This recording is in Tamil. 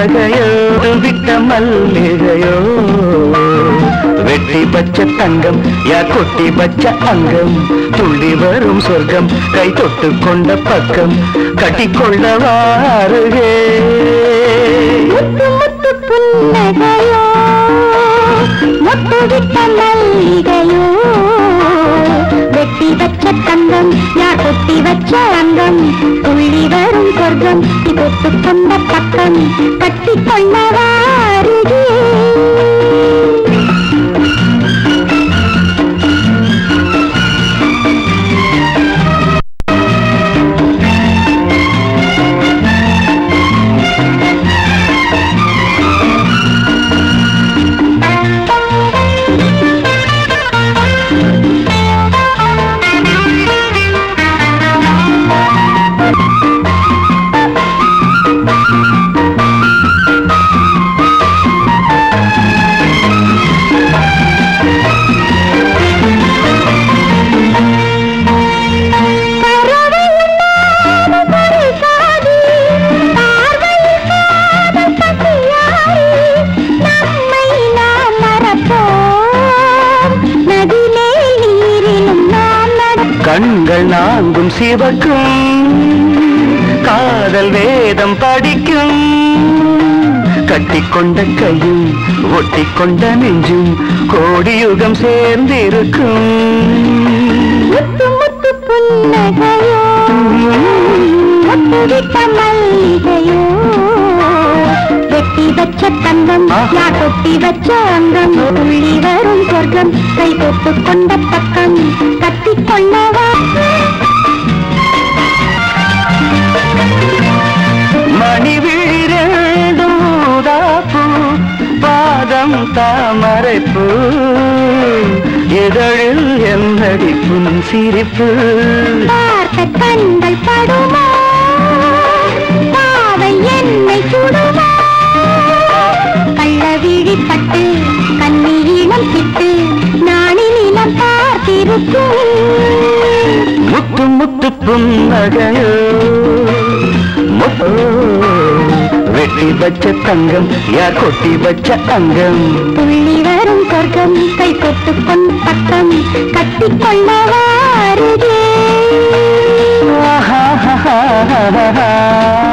புன்னகையோ விட்ட மல்லிகையோ வெட்டி பச்ச தங்கம் யார் கொட்டி பச்ச அங்கம் துள்ளி வரும் சொர்க்கம் கை தொட்டு கொண்ட பக்கம் கட்டிக்கொள்ள வாருகே முத்து முத்து புன்னகையோ முத்து விட்ட மல்லிகையோ வெட்டி வச்ச தங்கம் யார் கொட்டி வச்ச அங்கம் துள்ளி வரும் சொர்க்கம் தொட்டு கொண்ட பக்கம் கட்டி கொள்ள வாருகே கண்கள் நான்கும் சிவக்கும் காதல் வேதம் படிக்கும் கட்டிக்கொண்ட கையும் ஒட்டிக்கொண்ட நெஞ்சும் கோடி யுகம் சேர்ந்திருக்கும் முத்து முத்து புன்னகையோ முத்துவிட்ட மல்லிகையோ வெட்டி வச்ச தங்கம் யா கொட்டி வச்ச அங்கம் துள்ளி வரும் சொர்க்கம் கை தொட்டு கொண்ட பக்கம் கட்டி கொள்ளவா மணி வீரேடும் ஊதாப்பூ பாதம் தாமரைப்பூ இதழில் என்னடி புன் சிரிப்பு பார்த்த கண்கள் படுமா பாவை என்னை சுடுமா கள்ள விழிப்பட்டு கண்ணி இளம் கிட்டு நாணி நிலம் பார்த்திருக்கும் முத்து முத்து புன்னகையோ முத்து வெட்டி வச்ச தங்கம் யார் கொட்டி வச்ச அங்கம் துள்ளி வரும் சொர்க்கம் கை கொட்டு கொண்டு பக்கம் கட்டி கொள்ள வாருதே ஆஹா